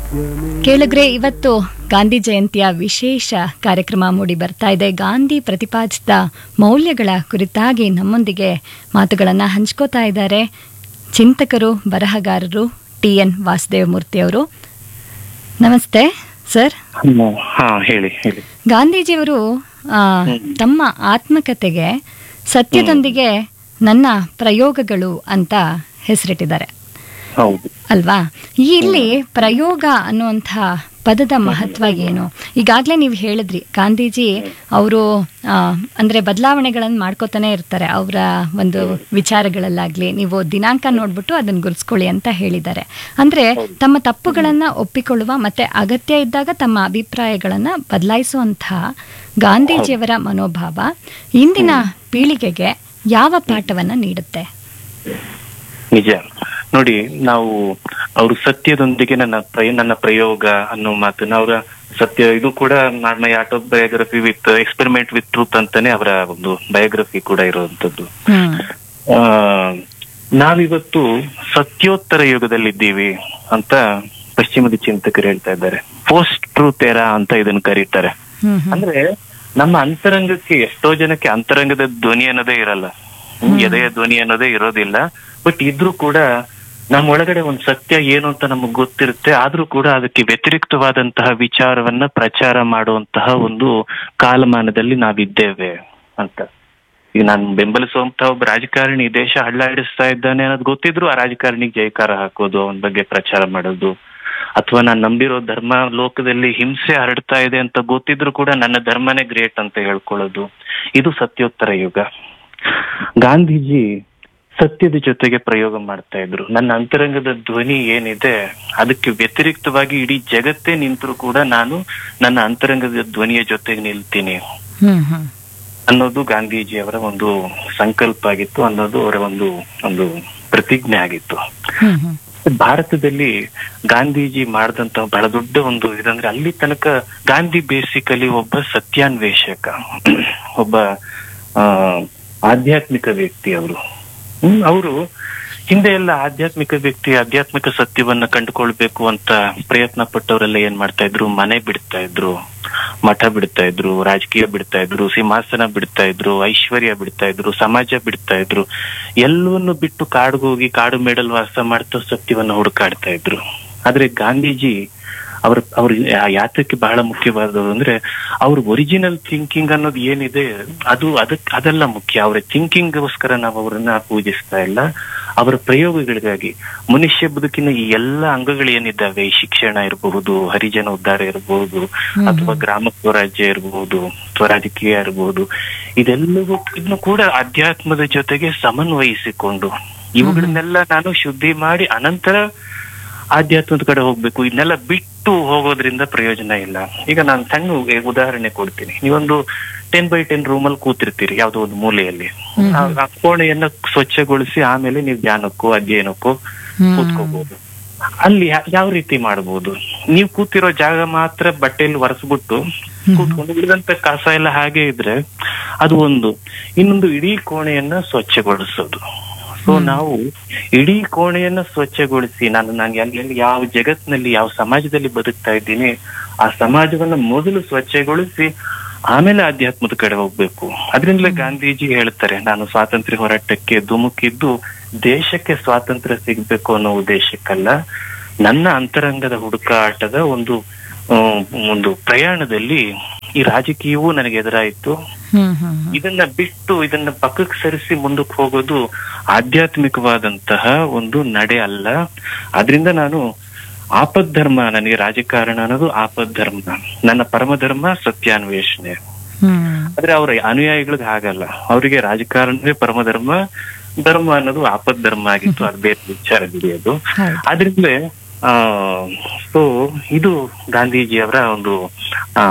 ಕೇಳಿದ್ರೆ ಇವತ್ತು ಗಾಂಧಿ ಜಯಂತಿಯ ವಿಶೇಷ ಕಾರ್ಯಕ್ರಮ ಮೂಡಿ ಬರ್ತಾ ಇದೆ ಗಾಂಧಿ ಪ್ರತಿಪಾದಿಸಿದ ಮೌಲ್ಯಗಳ ಕುರಿತಾಗಿ ನಮ್ಮೊಂದಿಗೆ ಮಾತುಗಳನ್ನು ಹಂಚ್ಕೋತಾ ಇದ್ದಾರೆ ಚಿಂತಕರು ಬರಹಗಾರರು ಟಿ ಎನ್ ವಾಸುದೇವಮೂರ್ತಿ ಅವರು ನಮಸ್ತೆ ಸರ್ ಹ್ಮ್. ಹಾ ಹೇಳಿ ಹೇಳಿ ಗಾಂಧೀಜಿಯವರು ಆ, ತಮ್ಮ ಆತ್ಮಕತೆಗೆ ಸತ್ಯದೊಂದಿಗೆ ನನ್ನ ಪ್ರಯೋಗಗಳು ಅಂತ ಹೆಸರಿಟ್ಟಿದ್ದಾರೆ ಹೌದು ಅಲ್ವಾ ಈ ಇಲ್ಲಿ ಪ್ರಯೋಗ ಅನ್ನುವಂಥ ಪದದ ಮಹತ್ವ ಏನು ಈಗಾಗಲೇ ನೀವು ಹೇಳಿದ್ರಿ ಗಾಂಧೀಜಿ ಅವರು ಅಂದರೆ ಬದಲಾವಣೆಗಳನ್ನು ಮಾಡ್ಕೋತಾನೆ ಇರ್ತಾರೆ ಅವರ ಒಂದು ವಿಚಾರಗಳಲ್ಲಾಗಲಿ ನೀವು ದಿನಾಂಕ ನೋಡ್ಬಿಟ್ಟು ಅದನ್ನು ಗುರುಸ್ಕೊಳ್ಳಿ ಅಂತ ಹೇಳಿದ್ದಾರೆ ಅಂದರೆ ತಮ್ಮ ತಪ್ಪುಗಳನ್ನು ಒಪ್ಪಿಕೊಳ್ಳುವ ಮತ್ತು ಅಗತ್ಯ ಇದ್ದಾಗ ತಮ್ಮ ಅಭಿಪ್ರಾಯಗಳನ್ನು ಬದಲಾಯಿಸುವಂಥ ಗಾಂಧೀಜಿಯವರ ಮನೋಭಾವ ಇಂದಿನ ಪೀಳಿಗೆಗೆ ಯಾವ ಪಾಠವನ್ನು ನೀಡುತ್ತೆ ನಿಜ ನೋಡಿ ನಾವು ಅವರು ಸತ್ಯದೊಂದಿಗೆ ನನ್ನ ಪ್ರಯ ನನ್ನ ಪ್ರಯೋಗ ಅನ್ನೋ ಮಾತನ್ನ ಅವರ ಸತ್ಯ ಇದು ಕೂಡ my autobiography with experiment with truth ಅಂತಾನೆ ಅವರ ಒಂದು ಬಯೋಗ್ರಫಿ ಕೂಡ ಇರುವಂತದ್ದು ಹ್ಮ್ ಆ ನಾವಿವತ್ತು ಸತ್ಯೋತ್ತರ ಯುಗದಲ್ಲಿದ್ದೀವಿ ಅಂತ ಪಶ್ಚಿಮದ ಚಿಂತಕರು ಹೇಳ್ತಾ ಇದ್ದಾರೆ ಪೋಸ್ಟ್ ಟ್ರೂತ್ ಎರಾ ಅಂತ ಇದನ್ನ ಕರೀತಾರೆ ಹ್ಮ್ ಹ್ಮ್ ಅಂದ್ರೆ ನಮ್ಮ ಅಂತರಂಗಕ್ಕೆ ಎಷ್ಟೋ ಜನಕ್ಕೆ ಅಂತರಂಗದ ಧ್ವನಿ ಅನ್ನೋದೇ ಇರಲ್ಲ ಹ್ಮ್, ಎದೆಯ ಧ್ವನಿ ಅನ್ನೋದೇ ಇರೋದಿಲ್ಲ ಬಟ್ ಇದ್ರೂ ಕೂಡ ನಮ್ಮ ಒಳಗಡೆ ಒಂದ್ ಸತ್ಯ ಏನು ಅಂತ ನಮಗ್ ಗೊತ್ತಿರುತ್ತೆ ಆದ್ರೂ ಕೂಡ ಅದಕ್ಕೆ ವ್ಯತಿರಿಕ್ತವಾದಂತಹ ವಿಚಾರವನ್ನ ಪ್ರಚಾರ ಮಾಡುವಂತಹ ಒಂದು ಕಾಲಮಾನದಲ್ಲಿ ನಾವಿದ್ದೇವೆ ಅಂತ ಈಗ ನಾನು ಬೆಂಬಲಿಸುವಂತಹ ಒಬ್ಬ ರಾಜಕಾರಣಿ ದೇಶ ಹಳ್ಳಾಡಿಸ್ತಾ ಇದ್ದಾನೆ ಅನ್ನೋದು ಗೊತ್ತಿದ್ರು ಆ ರಾಜಕಾರಣಿಗೆ ಜಯಕಾರ ಹಾಕೋದು ಅವನ ಬಗ್ಗೆ ಪ್ರಚಾರ ಮಾಡೋದು ಅಥವಾ ನಾನು ನಂಬಿರೋ ಧರ್ಮ ಲೋಕದಲ್ಲಿ ಹಿಂಸೆ ಹರಡ್ತಾ ಇದೆ ಅಂತ ಗೊತ್ತಿದ್ರು ಕೂಡ ನನ್ನ ಧರ್ಮನೇ ಗ್ರೇಟ್ ಅಂತ ಹೇಳ್ಕೊಳ್ಳೋದು ಇದು ಸತ್ಯೋತ್ತರ ಯುಗ ಗಾಂಧೀಜಿ ಸತ್ಯದ ಜೊತೆಗೆ ಪ್ರಯೋಗ ಮಾಡ್ತಾ ಇದ್ರು ನನ್ನ ಅಂತರಂಗದ ಧ್ವನಿ ಏನಿದೆ ಅದಕ್ಕೆ ವ್ಯತಿರಿಕ್ತವಾಗಿ ಇಡೀ ಜಗತ್ತೇ ನಿಂತರೂ ಕೂಡ ನಾನು ನನ್ನ ಅಂತರಂಗದ ಧ್ವನಿಯ ಜೊತೆಗೆ ನಿಲ್ತೀನಿ ಹ್ಮ್ ಹ್ಮ್ ಅನ್ನೋದು ಗಾಂಧೀಜಿಯವರ ಒಂದು ಸಂಕಲ್ಪ ಆಗಿತ್ತು ಅನ್ನೋದು ಅವರ ಒಂದು ಒಂದು ಪ್ರತಿಜ್ಞೆ ಆಗಿತ್ತು ಹ್ಮ್ ಹ್ಮ್ ಭಾರತದಲ್ಲಿ ಗಾಂಧೀಜಿ ಮಾಡಿದಂತ ಬಹಳ ದೊಡ್ಡ ಒಂದು ಇದಂದ್ರೆ ಅಲ್ಲಿ ತನಕ ಗಾಂಧಿ ಬೇಸಿಕಲಿ ಒಬ್ಬ ಸತ್ಯಾನ್ವೇಷಕ ಒಬ್ಬ ಆ ಆಧ್ಯಾತ್ಮಿಕ ವ್ಯಕ್ತಿ ಅವರು ಹ್ಮ್ ಅವರು ಹಿಂದೆ ಎಲ್ಲ ಆಧ್ಯಾತ್ಮಿಕ ವ್ಯಕ್ತಿ ಆಧ್ಯಾತ್ಮಿಕ ಸತ್ಯವನ್ನ ಕಂಡುಕೊಳ್ಬೇಕು ಅಂತ ಪ್ರಯತ್ನ ಪಟ್ಟವರೆಲ್ಲ ಏನ್ ಮಾಡ್ತಾ ಇದ್ರು ಮನೆ ಬಿಡ್ತಾ ಇದ್ರು ಮಠ ಬಿಡ್ತಾ ಇದ್ರು ರಾಜಕೀಯ ಬಿಡ್ತಾ ಇದ್ರು ಸಿಂಹಾಸನ ಬಿಡ್ತಾ ಇದ್ರು ಐಶ್ವರ್ಯ ಬಿಡ್ತಾ ಇದ್ರು ಸಮಾಜ ಬಿಡ್ತಾ ಇದ್ರು ಎಲ್ಲವನ್ನು ಬಿಟ್ಟು ಕಾಡಿಗೆ ಹೋಗಿ ಕಾಡು ಮೇಡಲ್ ವಾಸ ಮಾಡ್ತಾ ಸತ್ಯವನ್ನ ಹುಡುಕಾಡ್ತಾ ಇದ್ರು ಆದ್ರೆ ಗಾಂಧೀಜಿ ಅವ್ರ ಅವ್ರ ಆ ಯಾತಕ್ಕೆ ಬಹಳ ಮುಖ್ಯವಾದದ್ದು ಅಂದ್ರೆ ಅವ್ರ ಒರಿಜಿನಲ್ ಥಿಂಕಿಂಗ್ ಅನ್ನೋದು ಏನಿದೆ ಅದು ಅದಕ್ ಅದೆಲ್ಲ ಮುಖ್ಯ ಅವರ ಥಿಂಕಿಂಗ್ಗೋಸ್ಕರ ನಾವು ಅವರನ್ನ ಪೂಜಿಸ್ತಾ ಇಲ್ಲ ಅವರ ಪ್ರಯೋಗಗಳಿಗಾಗಿ ಮನುಷ್ಯ ಬದುಕಿನ ಈ ಎಲ್ಲ ಅಂಗಗಳು ಏನಿದ್ದಾವೆ ಈ ಶಿಕ್ಷಣ ಇರಬಹುದು ಹರಿಜನ ಉದ್ಧಾರ ಇರಬಹುದು ಅಥವಾ ಗ್ರಾಮ ಸ್ವರಾಜ್ಯ ಇರಬಹುದು ಸ್ವರಾಜಕೀಯ ಇರಬಹುದು ಇದೆಲ್ಲವೂ ಇದನ್ನು ಕೂಡ ಅಧ್ಯಾತ್ಮದ ಜೊತೆಗೆ ಸಮನ್ವಯಿಸಿಕೊಂಡು ಇವುಗಳನ್ನೆಲ್ಲ ನಾನು ಶುದ್ಧಿ ಮಾಡಿ ಅನಂತರ ಆಧ್ಯಾತ್ಮದ ಕಡೆ ಹೋಗ್ಬೇಕು ಇದನ್ನೆಲ್ಲ ಬಿಟ್ಟು ಹೋಗೋದ್ರಿಂದ ಪ್ರಯೋಜನ ಇಲ್ಲ ಈಗ ನಾನು ಸಣ್ಣ ಉ- ಉದಾಹರಣೆ ಕೊಡ್ತೀನಿ ನೀವೊಂದು ಟೆನ್ ಬೈ ಟೆನ್ ರೂಮ್ ಅಲ್ಲಿ ಕೂತಿರ್ತೀರಿ ಯಾವ್ದೋ ಒಂದು ಮೂಲೆಯಲ್ಲಿ ಆ ಆ ಕೋಣೆಯನ್ನ ಸ್ವಚ್ಛಗೊಳಿಸಿ ಆಮೇಲೆ ನೀವು ಧ್ಯಾನಕ್ಕೋ ಅಧ್ಯಯನಕ್ಕೋ ಕೂತ್ಕೋಬಹುದು ಅಲ್ಲಿ ಯಾ- ಯಾವ ರೀತಿ ಮಾಡಬಹುದು ನೀವು ಕೂತಿರೋ ಜಾಗ ಮಾತ್ರ ಬಟ್ಟೆಯಲ್ಲಿ ಒರೆಸ್ಬಿಟ್ಟು ಕೂತ್ಕೊಂಡು ಉಳಿದಂತ ಕಸ ಎಲ್ಲ ಹಾಗೆ ಇದ್ರೆ ಅದು ಒಂದು ಇನ್ನೊಂದು ಇಡೀ ಕೋಣೆಯನ್ನ ಸ್ವಚ್ಛಗೊಳಿಸೋದು ಸೊ ನಾವು ಇಡೀ ಕೋಣೆಯನ್ನ ಸ್ವಚ್ಛಗೊಳಿಸಿ ನಾನು ನಾನು ಎಲ್ಲಿ ಯಾವ ಜಗತ್ತಿನಲ್ಲಿ ಯಾವ ಸಮಾಜದಲ್ಲಿ ಬದುಕ್ತಾ ಇದ್ದೀನಿ ಆ ಸಮಾಜವನ್ನ ಮೊದಲು ಸ್ವಚ್ಛಗೊಳಿಸಿ ಆಮೇಲೆ ಆಧ್ಯಾತ್ಮದ ಕಡೆ ಹೋಗ್ಬೇಕು ಅದರಿಂದಲೇ ಗಾಂಧೀಜಿ ಹೇಳ್ತಾರೆ ನಾನು ಸ್ವಾತಂತ್ರ್ಯ ಹೋರಾಟಕ್ಕೆ ಧುಮುಕಿದ್ದು ದೇಶಕ್ಕೆ ಸ್ವಾತಂತ್ರ್ಯ ಸಿಗ್ಬೇಕು ಅನ್ನೋ ಉದ್ದೇಶಕ್ಕಲ್ಲ ನನ್ನ ಅಂತರಂಗದ ಹುಡುಕಾಟದ ಒಂದು ಆ, ಒಂದು ಪ್ರಯಾಣದಲ್ಲಿ ಈ ರಾಜಕೀಯವೂ ನನಗೆ ಎದುರಾಯಿತು ಹ್ಮ್ ಹ್ಮ್ ಹ್ಮ್ ಇದನ್ನ ಬಿಟ್ಟು ಇದನ್ನ ಪಕ್ಕಕ್ಕೆ ಸರಿಸಿ ಮುಂದಕ್ಕೆ ಹೋಗೋದು ಆಧ್ಯಾತ್ಮಿಕವಾದಂತಹ ಒಂದು ನಡೆ ಅಲ್ಲ ಅದರಿಂದ ನಾನು ಆಪದ್ಧರ್ಮ ನನಗೆ ರಾಜಕಾರಣ ಅನ್ನೋದು ಆಪದ್ಧರ್ಮ ನನ್ನ ಪರಮಧರ್ಮ ಸತ್ಯಾನ್ವೇಷಣೆ ಹ್ಮ್ ಆದ್ರೆ ಅವ್ರ ಅನುಯಾಯಿಗಳಿಗೆ ಹಾಗಲ್ಲ ಅವರಿಗೆ ರಾಜಕಾರಣವೇ ಪರಮಧರ್ಮ ಧರ್ಮ ಅನ್ನೋದು ಆಪದ್ಧರ್ಮ ಆಗಿತ್ತು ಅದು ಬೇರೆ ವಿಚಾರ ಬಿಡಿಯೋದು ಹೌದು. ಆದ್ರಿಂದಲೇ ಆ ಸೊ ಇದು ಗಾಂಧೀಜಿಯವರ ಒಂದು ಆ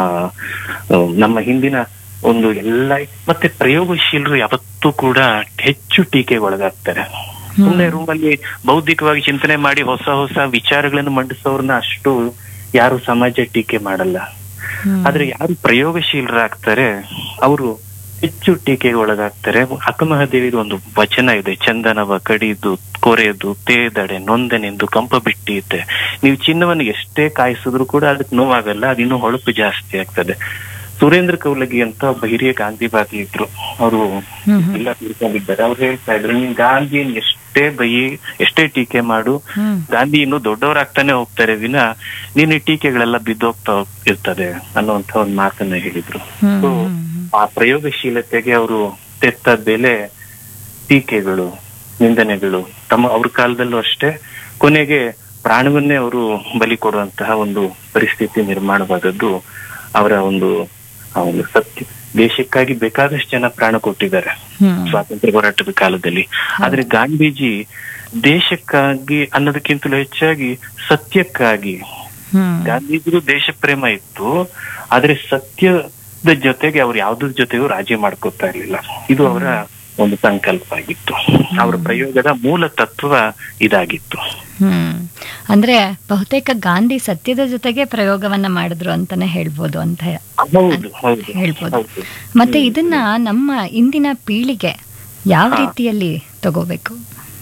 ನಮ್ಮ ಹಿಂದಿನ ಒಂದು ಎಲ್ಲ ಮತ್ತೆ ಪ್ರಯೋಗಶೀಲರು ಯಾವತ್ತೂ ಕೂಡ ಹೆಚ್ಚು ಟೀಕೆಗೆ ಒಳಗಾಗ್ತಾರೆ ಸುಮ್ಮನೆ ರೂಮಲ್ಲಿ ಬೌದ್ಧಿಕವಾಗಿ ಚಿಂತನೆ ಮಾಡಿ ಹೊಸ ಹೊಸ ವಿಚಾರಗಳನ್ನು ಮಂಡಿಸೋರ್ನ ಅಷ್ಟು ಯಾರು ಸಮಾಜ ಟೀಕೆ ಮಾಡಲ್ಲ ಹ್ಮ್. ಆದ್ರೆ ಯಾರು ಪ್ರಯೋಗಶೀಲರಾಗ್ತಾರೆ ಅವರು ಹೆಚ್ಚು ಟೀಕೆಗೆ ಒಳಗಾಗ್ತಾರೆ ಅಕ್ಕಮಹಾದೇವಿದು ಒಂದು ವಚನ ಇದೆ ಚಂದನವ ಕಡಿದು ಕೊರೆದು ತೇದಡೆ ನೊಂದನೆಂದು ಕಂಪ ಬಿಟ್ಟಿತ್ತೆ ನೀವು ಚಿನ್ನವನ್ನು ಎಷ್ಟೇ ಕಾಯಿಸಿದ್ರು ಕೂಡ ಅದಕ್ಕೆ ನೋವಾಗಲ್ಲ ಅದಿನ್ನೂ ಹೊಳಪು ಜಾಸ್ತಿ ಆಗ್ತದೆ ಸುರೇಂದ್ರ ಕೌಲಗಿ ಅಂತ ಒಬ್ಬ ಹಿರಿಯ ಗಾಂಧಿವಾದಿ ಇದ್ರು ಅವರು ಹ್ಮ್ ಹ್ಮ್. ಎಲ್ಲ ತಿಳ್ಕೊಂಡಿದ್ದಾರೆ ಅವ್ರು ಹೇಳ್ತಾ ಇದ್ರು ನೀನ್ ಗಾಂಧಿಯನ್ ಎಷ್ಟೇ ಬೈಯಿ ಎಷ್ಟೇ ಟೀಕೆ ಮಾಡು ಹ್ಮ್ ಗಾಂಧಿ ಇನ್ನು ದೊಡ್ಡವರಾಗ್ತಾನೆ ಹೋಗ್ತಾರೆ ವಿನ ನೀನು ಈ ಟೀಕೆಗಳೆಲ್ಲ ಬಿದ್ದೋಗ್ತಾ ಇರ್ತದೆ ಅನ್ನುವಂತ ಒಂದು ಮಾತನ್ನ ಹೇಳಿದ್ರು ಹ್ಮ್ So, ಹ್ಮ್ ಆ ಪ್ರಯೋಗಶೀಲತೆಗೆ ಅವರು ತೆತ್ತ ಬೆಲೆ ಟೀಕೆಗಳು ನಿಂದನೆಗಳು ತಮ್ಮ ಅವ್ರ ಕಾಲದಲ್ಲೂ ಅಷ್ಟೇ ಕೊನೆಗೆ ಪ್ರಾಣವನ್ನೇ ಅವರು ಬಲಿ ಕೊಡುವಂತಹ ಒಂದು ಪರಿಸ್ಥಿತಿ ನಿರ್ಮಾಣವಾದದ್ದು ಅವರ ಒಂದು ಆ ಒಂದು ಸತ್ಯ ದೇಶಕ್ಕಾಗಿ ಬೇಕಾದಷ್ಟು ಜನ ಪ್ರಾಣ ಕೊಟ್ಟಿದ್ದಾರೆ ಹ್ಮ್ ಸ್ವಾತಂತ್ರ್ಯ ಹೋರಾಟದ ಕಾಲದಲ್ಲಿ ಆದ್ರೆ ಗಾಂಧೀಜಿ ದೇಶಕ್ಕಾಗಿ ಅನ್ನೋದಕ್ಕಿಂತಲೂ ಹೆಚ್ಚಾಗಿ ಸತ್ಯಕ್ಕಾಗಿ ಹ್ಮ್ ಗಾಂಧೀಜಿಗೂ ದೇಶ ಪ್ರೇಮ ಇತ್ತು ಆದ್ರೆ ಸತ್ಯದ ಜೊತೆಗೆ ಅವ್ರು ಯಾವ್ದ್ರ ಜೊತೆಗೂ ರಾಜಿ ಮಾಡ್ಕೋತಾ ಇರ್ಲಿಲ್ಲ ಇದು ಅವರ ಒಂದು ಸಂಕಲ್ಪ ಆಗಿತ್ತು ಅವರ ಪ್ರಯೋಗದ ಮೂಲ ತತ್ವ ಇದಾಗಿತ್ತು ಹ್ಮ್ ಅಂದ್ರೆ ಬಹುತೇಕ ಗಾಂಧಿ ಸತ್ಯದ ಜೊತೆಗೆ ಪ್ರಯೋಗವನ್ನ ಮಾಡಿದ್ರು ಅಂತಾನೆ ಹೇಳ್ಬೋದು ಅಂತ ಹೌದು ಹೌದು ಹೇಳ್ಬೋದು. ಹೌದು ಮತ್ತೆ ಇದನ್ನ ನಮ್ಮ ಇಂದಿನ ಪೀಳಿಗೆ ಯಾವ ಹಾ. ರೀತಿಯಲ್ಲಿ ತಗೋಬೇಕು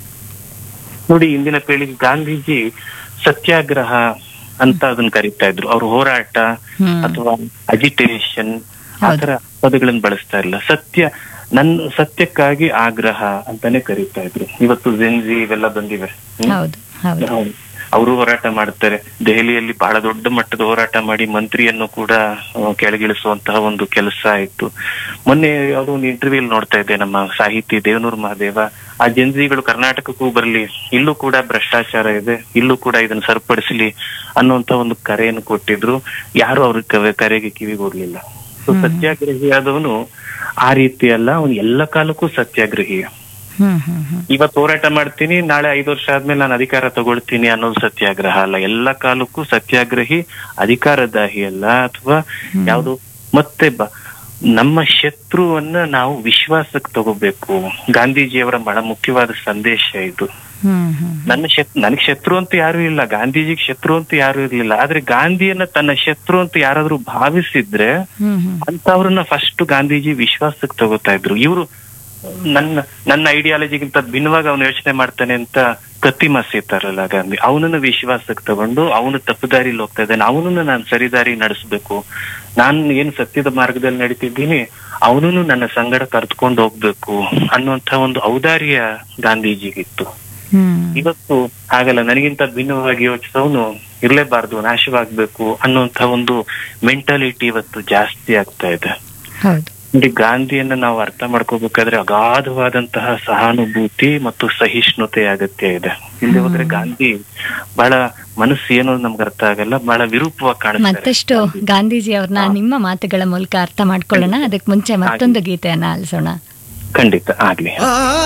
ನೋಡಿ ಇಂದಿನ ಪೀಳಿಗೆ ಗಾಂಧೀಜಿ ಸತ್ಯಾಗ್ರಹ ಅಂತ ಅದನ್ನ ಕರೀತಾ ಇದ್ರು ಅವ್ರ ಹೋರಾಟ ಹ್ಮ್ ಅಥವಾ ಅಜಿಟೇಷನ್ ಹೌದು. ಆತರ ಪದಗಳನ್ನ ಬಳಸ್ತಾ ಇಲ್ಲ ಸತ್ಯ ನನ್ನ ಸತ್ಯಕ್ಕಾಗಿ ಆಗ್ರಹ ಅಂತಾನೆ ಕರೀತಾ ಇದ್ರು ಇವತ್ತು ಜೆನ್ಜಿ ಇವೆಲ್ಲ ಬಂದಿವೆ ಹ್ಮ್? ಹೌದು ಹೌದು ಹೌದು. ಅವರು ಹೋರಾಟ ಮಾಡ್ತಾರೆ ದೆಹಲಿಯಲ್ಲಿ ಬಹಳ ದೊಡ್ಡ ಮಟ್ಟದ ಹೋರಾಟ ಮಾಡಿ ಮಂತ್ರಿಯನ್ನು ಕೂಡ ಆ, ಕೆಳಗಿಳಿಸುವಂತಹ ಒಂದು ಕೆಲಸ ಆಯ್ತು ಮೊನ್ನೆ ಯಾವುದೋ ಒಂದು ಇಂಟರ್ವ್ಯೂ ನೋಡ್ತಾ ಇದ್ದೆ ನಮ್ಮ ಸಾಹಿತಿ ದೇವನೂರ್ ಮಹಾದೇವ ಆ ಜನ್ಜಿಗಳು ಕರ್ನಾಟಕಕ್ಕೂ ಬರಲಿ ಇಲ್ಲೂ ಕೂಡ ಭ್ರಷ್ಟಾಚಾರ ಇದೆ ಇಲ್ಲೂ ಕೂಡ ಇದನ್ನ ಸರಿಪಡಿಸಲಿ ಅನ್ನುವಂತ ಒಂದು ಕರೆಯನ್ನು ಕೊಟ್ಟಿದ್ರು ಯಾರು ಅವ್ರ ಕವೆ- ಕರೆಗೆ ಕಿವಿಗೊಡ್ಲಿಲ್ಲ ಸೊ ಹ್ಮ್. ಸತ್ಯಾಗ್ರಹಿ ಆದವನು ಆ ರೀತಿ ಅಲ್ಲ ಅವನು ಎಲ್ಲ ಕಾಲಕ್ಕೂ ಸತ್ಯಾಗ್ರಹಿ ಹ್ಮ್ ಹ್ಮ್ ಹ್ಮ್ ಇವತ್ತು ಹೋರಾಟ ಮಾಡ್ತೀನಿ ನಾಳೆ ಐದು ವರ್ಷ ಆದ್ಮೇಲೆ ನಾನು ಅಧಿಕಾರ ತಗೊಳ್ತೀನಿ ಅನ್ನೋದು ಸತ್ಯಾಗ್ರಹ ಅಲ್ಲ ಎಲ್ಲ ಕಾಲಕ್ಕೂ ಸತ್ಯಾಗ್ರಹಿ ಅಧಿಕಾರದಾಹಿ ಅಲ್ಲ ಅಥವಾ ಯಾವುದು ಮತ್ತೆ ಬ ನಮ್ಮ ಶತ್ರುವನ್ನ ನಾವು ವಿಶ್ವಾಸಕ್ಕೆ ತಗೋಬೇಕು ಗಾಂಧೀಜಿಯವರ ಬಹಳ ಮುಖ್ಯವಾದ ಸಂದೇಶ ಇದು ಹ್ಮ್ ಹ್ಮ್ ನನ್ನ ಶತ್ ನನಗ್ ಶತ್ರು ಅಂತ ಯಾರು ಇಲ್ಲ ಗಾಂಧೀಜಿಗೆ ಶತ್ರು ಅಂತ ಯಾರು ಇರ್ಲಿಲ್ಲ ಆದ್ರೆ ಗಾಂಧಿಯನ್ನ ತನ್ನ ಶತ್ರು ಅಂತ ಯಾರಾದ್ರೂ ಭಾವಿಸಿದ್ರೆ ಹ್ಮ್ ಹ್ಮ್ ಅಂತವ್ರನ್ನ ಫಸ್ಟ್ ಗಾಂಧೀಜಿ ವಿಶ್ವಾಸಕ್ಕೆ ತಗೋತಾ ಇದ್ರು ಇವರು ನನ್ನ ನನ್ನ ಐಡಿಯಾಲಜಿಗಿಂತ ಭಿನ್ನವಾಗಿ ಅವನು ಯೋಚನೆ ಮಾಡ್ತಾನೆ ಅಂತ ಕತ್ತಿ ಮಸೀತಾರಲ್ಲ ಗಾಂಧಿ ಅವನನ್ನ ವಿಶ್ವಾಸಕ್ಕೆ ತಗೊಂಡು ಅವನು ತಪ್ಪು ದಾರಿಲಿ ಹೋಗ್ತಾ ಇದ್ದಾನೆ ಅವನನ್ನ ನಾನು ಸರಿದಾರಿ ನಡೆಸ್ಬೇಕು ನಾನು ಏನು ಸತ್ಯದ ಮಾರ್ಗದಲ್ಲಿ ನಡೀತಿದ್ದೀನಿ ಅವನನ್ನು ನನ್ನ ಸಂಗಡ ಕರೆದುಕೊಂಡು ಹೋಗ್ಬೇಕು ಅನ್ನುವಂತ ಒಂದು ಔದಾರ್ಯ ಗಾಂಧೀಜಿಗಿತ್ತು ಹ್ಮ್ ಇವತ್ತು ಹಾಗಲ್ಲ ನನಗಿಂತ ಭಿನ್ನವಾಗಿ ಯೋಚಿಸೋನು ಇರ್ಲೇಬಾರ್ದು ನಾಶವಾಗ್ಬೇಕು ಅನ್ನುವಂತ ಒಂದು ಮೆಂಟಾಲಿಟಿ ಇವತ್ತು ಜಾಸ್ತಿ ಆಗ್ತಾ ಇದೆ ಹೌದು ನೋಡಿ ಗಾಂಧಿಯನ್ನ ನಾವು ಅರ್ಥ ಮಾಡ್ಕೋಬೇಕಾದ್ರೆ ಅಗಾಧವಾದಂತಹ ಸಹಾನುಭೂತಿ ಮತ್ತು ಸಹಿಷ್ಣುತೆ ಅಗತ್ಯ ಇದೆ ಇಲ್ಲಿ ಹೋದ್ರೆ ಗಾಂಧಿ ಬಹಳ ಮನಸ್ಸು ಏನೋ ನಮ್ಗೆ ಅರ್ಥ ಆಗಲ್ಲ ಬಹಳ ವಿರೂಪವಾಗಿ ಕಾಣಿಸ್ತಾರೆ ಮತ್ತಷ್ಟು ಗಾಂಧೀಜಿ ಅವ್ರನ್ನ ನಿಮ್ಮ ಮಾತುಗಳ ಮೂಲಕ ಅರ್ಥ ಮಾಡ್ಕೊಳ್ಳೋಣ ಅದಕ್ಕೆ ಮುಂಚೆ ಮತ್ತೊಂದು ಗೀತೆಯನ್ನ ಆಲಿಸೋಣ ಖಂಡಿತ ಆಗ್ಲಿ ಆ